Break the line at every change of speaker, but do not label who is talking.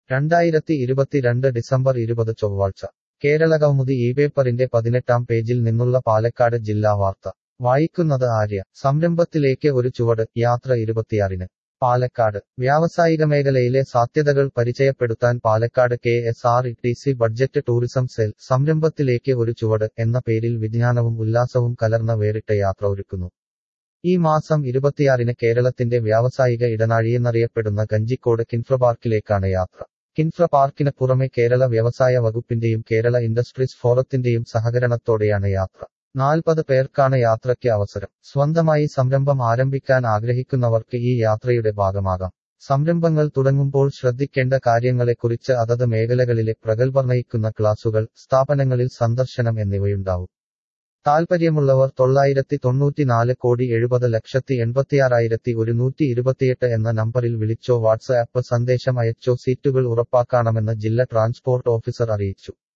രണ്ടായിരത്തി ഇരുപത്തിരണ്ട് ഡിസംബർ ഇരുപത് ചൊവ്വാഴ്ച കേരള കൗമുദി ഈ പേപ്പറിന്റെ പതിനെട്ടാം പേജിൽ നിന്നുള്ള പാലക്കാട് ജില്ലാ വാർത്ത വായിക്കുന്നത് ആര്യ സംരംഭത്തിലേക്ക് ഒരു ചുവട് യാത്ര ഇരുപത്തിയാറിന് പാലക്കാട് വ്യാവസായിക മേഖലയിലെ സാധ്യതകൾ പരിചയപ്പെടുത്താൻ Palakkad K S R E T C budget tourism cell സംരംഭത്തിലേക്ക് ഒരു ചുവട് എന്ന പേരിൽ വിജ്ഞാനവും ഉല്ലാസവും കലർന്ന വേറിട്ട യാത്ര ഒരുക്കുന്നു ഈ മാസം ഇരുപത്തിയാറിന് കേരളത്തിന്റെ വ്യാവസായിക ഇടനാഴിയെന്നറിയപ്പെടുന്ന ഗഞ്ചിക്കോട് കിൻഫ്ര പാർക്കിലേക്കാണ് യാത്ര കിൻഫ്ര പാർക്കിന് പുറമെ കേരള വ്യവസായ വകുപ്പിന്റെയും കേരള ഇൻഡസ്ട്രീസ് ഫോറത്തിന്റെയും സഹകരണത്തോടെയാണ് യാത്ര നാൽപ്പത് പേർക്കാണ് യാത്രയ്ക്ക് അവസരം സ്വന്തമായി സംരംഭം ആരംഭിക്കാൻ ആഗ്രഹിക്കുന്നവർക്ക് ഈ യാത്രയുടെ ഭാഗമാകാം സംരംഭങ്ങൾ തുടങ്ങുമ്പോൾ ശ്രദ്ധിക്കേണ്ട കാര്യങ്ങളെക്കുറിച്ച് അതത് മേഖലകളിലെ പ്രഗത്ഭർ നയിക്കുന്ന ക്ലാസുകൾ സ്ഥാപനങ്ങളിൽ സന്ദർശനം എന്നിവയുണ്ടാവും താൽപ്പര്യമുള്ളവർ തൊള്ളായിരത്തി തൊണ്ണൂറ്റിനാല് കോടി എഴുപത് ലക്ഷത്തി എൺപത്തിയാറായിരത്തി ഒരുന്നൂറ്റി ഇരുപത്തിയെട്ട് എന്ന നമ്പറിൽ വിളിച്ചോ വാട്സ്ആപ്പ് സന്ദേശം അയച്ചോ സീറ്റുകൾ ഉറപ്പാക്കണമെന്ന് ജില്ലാ ട്രാൻസ്പോർട്ട് ഓഫീസർ അറിയിച്ചു